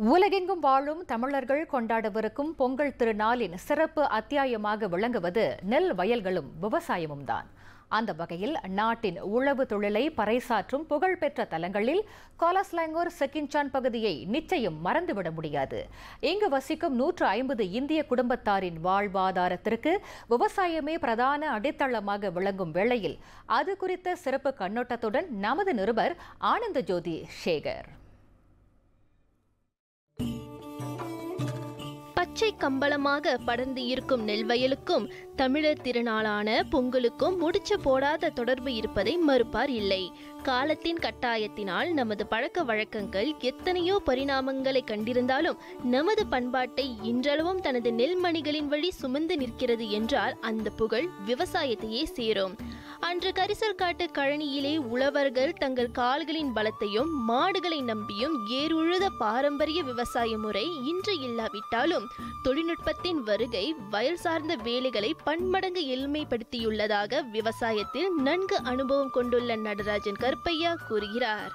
உலகெங்கும் வாழும் தமிழர்கள் கொண்டாடவிருக்கும் பொங்கல் திருநாளின் சிறப்பு அத்தியாயமாக விளங்குவது நெல் வயல்களும் விவசாயமும் தான் அந்த வகையில் நாட்டின் உழவு தொழிலை பறைசாற்றும் புகழ்பெற்ற தலங்களில் கோலஸ்லாங்கூர் செக்கின்சான் பகுதியை நிச்சயம் மறந்துவிட முடியாது இங்கு வசிக்கும் நூற்று ஐம்பது இந்திய குடும்பத்தாரின் வாழ்வாதாரத்திற்கு விவசாயமே பிரதான அடித்தளமாக விளங்கும் வேளையில் அது குறித்த சிறப்பு கண்ணோட்டத்துடன் நமது நிருபர் ஆனந்த ஜோதி சேகர் பச்சை கம்பளமாக படர்ந்து இருக்கும் நெல்வயலுக்கும் தமிழர் திருநாளான பொங்கலுக்கும் முடிச்சு போடாத தொடர்பு இருப்பதை மறுப்பார் இல்லை காலத்தின் கட்டாயத்தினால் நமது பழக்க வழக்கங்கள் எத்தனையோ பரிணாமங்களை கண்டிருந்தாலும் நமது பண்பாட்டை இன்றளவும் தனது நெல்மணிகளின் வழி சுமந்து நிற்கிறது என்றால் அந்த புகழ் விவசாயத்தையே சேரும் அன்று கரிசல் காட்டு கழனியிலே உழவர்கள் தங்கள் கால்களின் பலத்தையும் மாடுகளை நம்பியும் ஏறுழுத பாரம்பரிய விவசாய முறை இன்று இல்லாவிட்டாலும் தொழில்நுட்பத்தின் வருகை வயல் சார்ந்த வேலைகளை பன்மடங்கு எளிமைப்படுத்தியுள்ளதாக விவசாயத்தில் நன்கு அனுபவம் கொண்டுள்ள நடராஜன் கருப்பையா கூறுகிறார்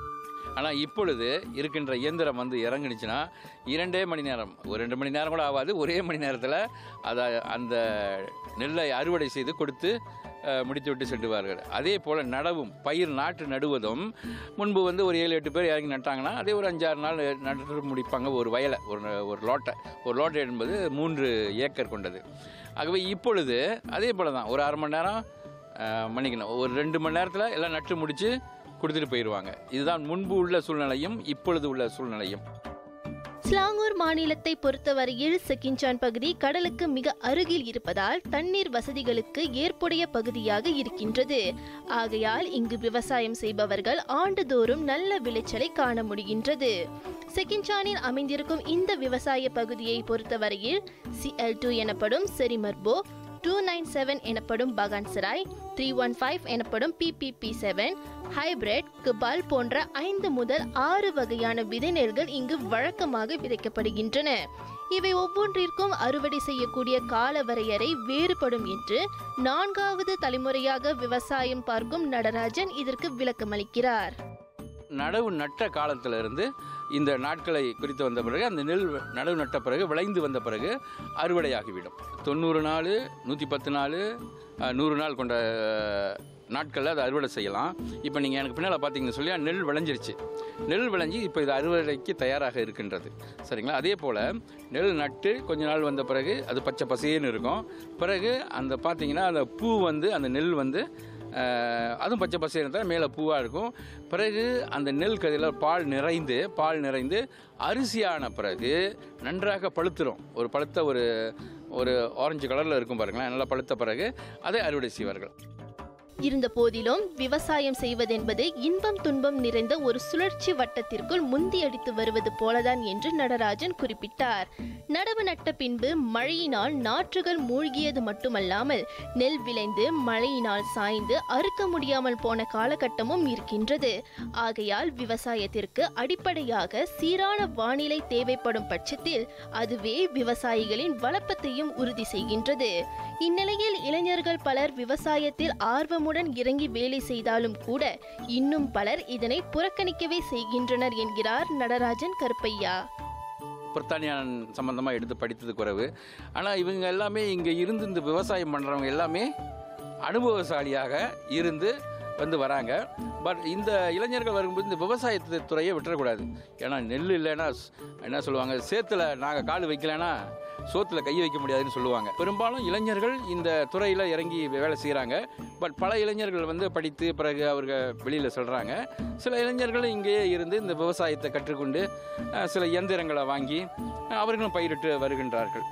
ஆனால் இப்பொழுது இருக்கின்ற இயந்திரம் வந்து இறங்குனுச்சுன்னா இரண்டே மணி நேரம் ஒரு ரெண்டு மணி நேரம் கூட ஆகாது ஒரே மணி நேரத்தில் அதை அந்த நெல்லை அறுவடை செய்து கொடுத்து அஹ், முடித்துவிட்டு சென்றுவார்கள் அதே போல் நடவும் பயிர் நாட்டு நடுவதும் முன்பு வந்து ஒரு ஏழு எட்டு பேர் இறங்கி நட்டாங்கன்னா அதே ஒரு அஞ்சாறு நாள் நட்டு முடிப்பாங்க ஒரு வயலை ஒரு ஒரு லோட்டை ஒரு லோட்டை என்பது மூன்று ஏக்கர் கொண்டது ஆகவே இப்பொழுது அதே போல் தான் ஒரு அரை மணி நேரம் அஹ், மன்னிக்கணும் ஒரு ரெண்டு மணி நேரத்தில் எல்லாம் நட்டு முடித்து கொடுத்துட்டு போயிடுவாங்க இதுதான் முன்பு உள்ள சூழ்நிலையும் இப்பொழுது உள்ள சூழ்நிலையும் ஸ்லாங்கூர் மாநிலத்தை பொறுத்தவரையில் செக்கின்சான் பகுதி கடலுக்கு மிக அருகில் இருப்பதால் தண்ணீர் வசதிகளுக்கு ஏற்புடைய பகுதியாக இருக்கின்றது ஆகையால் இங்கு விவசாயம் செய்பவர்கள் ஆண்டுதோறும் நல்ல விளைச்சலை காண முடிகின்றது செக்கின்சானில் அமைந்திருக்கும் இந்த விவசாய பகுதியை பொறுத்தவரையில் சிஎல் டூ எனப்படும் செரிமர்போ டூ நைன் செவன் எனப்படும் பகான்சராய் த்ரீ ஒன் ஃபைவ் எனப்படும் பிபிபி செவன் ஹைபிரிட் குபால் போன்ற ஐந்து முதல் ஆறு வகையான விதை நெல்கள் இங்கு வழக்கமாக விதைக்கப்படுகின்றன இவை ஒவ்வொன்றிற்கும் அறுவடை செய்யக்கூடிய கால வரையறை வேறுபடும் என்று நான்காவது தலைமுறையாக விவசாயம் பார்க்கும் நடராஜன் இதற்கு விளக்கமளிக்கிறார் நடவு நட்ட காலத்திலிருந்து இந்த நாட்களை குறித்து வந்த பிறகு அந்த நெல் நடவு நட்ட பிறகு விளைந்து வந்த பிறகு அறுவடையாகிவிடும் தொண்ணூறு நாள் நூற்றி பத்து நாள் அஹ், நூறு நாள் கொண்ட நாட்களில் அதை அறுவடை செய்யலாம் இப்போ நீங்கள் எனக்கு பின்னால் பார்த்தீங்கன்னு சொல்லி நெல் விளைஞ்சிருச்சு நெல் விளைஞ்சி இப்போ இது அறுவடைக்கு தயாராக இருக்கின்றது சரிங்களா அதே போல் நெல் நட்டு கொஞ்ச நாள் வந்த பிறகு அது பச்சை பசேன்னு இருக்கும் பிறகு அந்த பார்த்தீங்கன்னா அந்த பூ வந்து அந்த நெல் வந்து அஹ், அதுவும் பச்சை பசேன்னு தான் மேலே பூவாக இருக்கும் பிறகு அந்த நெல் கதிரில் பால் நிறைந்து பால் நிறைந்து அரிசியான பிறகு நன்றாக பழுத்துரும் ஒரு பழுத்த ஒரு ஒரு ஆரஞ்சு கலரில் இருக்கும் பாருங்களேன் நல்லா பழுத்த பிறகு அதை அறுவடை செய்வார்கள் இருந்த போதிலும் விவசாயம் செய்வதென்பது இன்பம் துன்பம் நிறைந்த ஒரு சுழற்சி வட்டத்திற்குள் முந்தியடித்து வருவது போலதான் என்று நடராஜன் குறிப்பிட்டார் நடவு நட்ட பின்பு மழையினால் நாற்றுகள் மூழ்கியது மட்டுமல்லாமல் நெல் விளைந்து மழையினால் சாய்ந்து அறுக்க முடியாமல் போன காலகட்டமும் இருக்கின்றது ஆகையால் விவசாயத்திற்கு அடிப்படையாக சீரான வானிலை தேவைப்படும் பட்சத்தில் அதுவே விவசாயிகளின் வளப்பத்தையும் உறுதி செய்கின்றது இந்நிலையில் இளைஞர்கள் பலர் விவசாயத்தில் ஆர்வமுடன் இறங்கி வேலை செய்தாலும் கூட இன்னும் பலர் இதனை புறக்கணிக்கவே செய்கின்றனர் என்கிறார் நடராஜன் கருப்பையா பிரித்தானியான் சம்மந்தமாக எடுத்து படித்தது குறைவு ஆனால் இவங்க எல்லாமே இங்கே இருந்து இந்த விவசாயம் பண்ணுறவங்க எல்லாமே அனுபவசாலியாக இருந்து வந்து வராங்க பட் இந்த இளைஞர்கள் வரும்போது இந்த விவசாயத்து துறையை விட்டுறக்கூடாது ஏன்னா நெல் இல்லைன்னா ஸ்- என்ன சொல்லுவாங்க சேத்துல நாங்கள் கால் வைக்கலைன்னா சோத்துல கை வைக்க முடியாதுன்னு சொல்லுவாங்க பெரும்பாலும் இளைஞர்கள் இந்த துறையில் இறங்கி வேலை செய்கிறாங்க பட் பல இளைஞர்கள் வந்து படித்து பிறகு அவர்கள் வெளியில் சொல்கிறாங்க சில இளைஞர்கள் இங்கேயே இருந்து இந்த விவசாயத்தை கற்றுக்கொண்டு அஹ், சில இயந்திரங்களை வாங்கி அஹ், அவர்களும் பயிரிட்டு வருகின்றார்கள்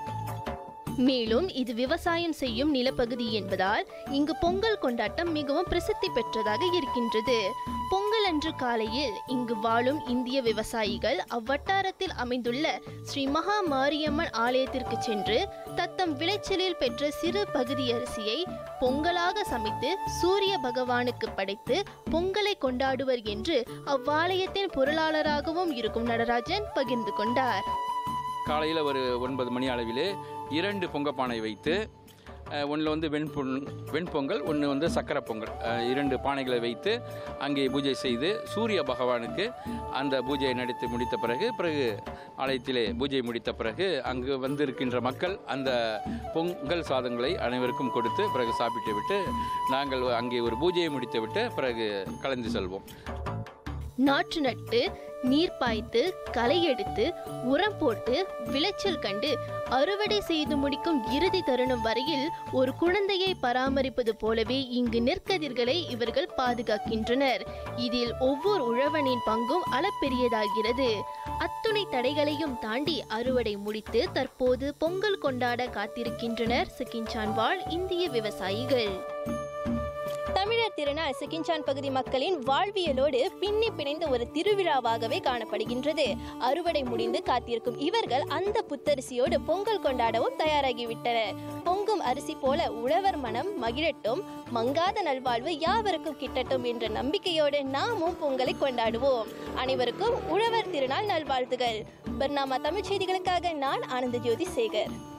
மேலும் இது விவசாயம் செய்யும் நிலப்பகுதி என்பதால் இங்கு பொங்கல் கொண்டாட்டம் மிகவும் பிரசித்தி பெற்றதாக இருக்கின்றது பொங்கல் அன்று காலையில் இங்கு வாழும் இந்திய விவசாயிகள் அவ்வட்டாரத்தில் அமைந்துள்ள ஸ்ரீ மகா மாரியம்மன் ஆலயத்திற்கு சென்று தத்தம் விளைச்சலில் பெற்ற சிறு பகுதி அரிசியை பொங்கலாக சமைத்து சூரிய பகவானுக்கு படைத்து பொங்கலை கொண்டாடுவர் என்று அவ்வாலயத்தின் பொருளாளராகவும் இருக்கும் நடராஜன் பகிர்ந்து கொண்டார் காலையில் ஒரு ஒன்பது மணி அளவிலே இரண்டு பொங்கப்பானை வைத்து ஒன்றில் வந்து வெண்பொன் வெண்பொங்கல் ஒன்று வந்து சக்கரை பொங்கல் அஹ், இரண்டு பானைகளை வைத்து அங்கே பூஜை செய்து சூரிய பகவானுக்கு அந்த பூஜையை நடத்தி முடித்த பிறகு பிறகு ஆலயத்திலே பூஜை முடித்த பிறகு அங்கு வந்திருக்கின்ற மக்கள் அந்த பொங்கல் சாதங்களை அனைவருக்கும் கொடுத்து பிறகு சாப்பிட்டு விட்டு நாங்கள் அங்கே ஒரு பூஜையை முடித்து விட்டு பிறகு கலந்து செல்வோம் நாற்று நட்டு நீர் பாய்த்து களை எடுத்து உரம் போட்டு விளைச்சல் கண்டு அறுவடை செய்து முடிக்கும் இறுதி தருணம் வரையில் ஒரு குழந்தையை பராமரிப்பது போலவே இங்கு நெற்கதிர்களை இவர்கள் பாதுகாக்கின்றனர் இதில் ஒவ்வொரு உழவனின் பங்கும் அளப்பெரியதாகிறது அத்துணை தடைகளையும் தாண்டி அறுவடை முடித்து தற்போது பொங்கல் கொண்டாட காத்திருக்கின்றனர் சிக்கின்சான் வாழ் இந்திய விவசாயிகள் தமிழர் திருநாள் சிக்கின்சான் பகுதி மக்களின் வாழ்வியலோடு பின்னி பிணைந்த ஒரு திருவிழாவாகவே காணப்படுகின்றது அறுவடை முடிந்து காத்திருக்கும் இவர்கள் அந்த புத்தரிசியோடு பொங்கல் கொண்டாடவும் தயாராகிவிட்டனர் பொங்கும் அரிசி போல உழவர் மனம் மகிழட்டும் மங்காத நல்வாழ்வு யாவருக்கும் கிட்டட்டும் என்ற நம்பிக்கையோடு நாமும் பொங்கலை கொண்டாடுவோம் அனைவருக்கும் உழவர் திருநாள் நல்வாழ்த்துகள் பர்னாமா தமிழ் செய்திகளுக்காக நான் ஆனந்த ஜோதி சேகர்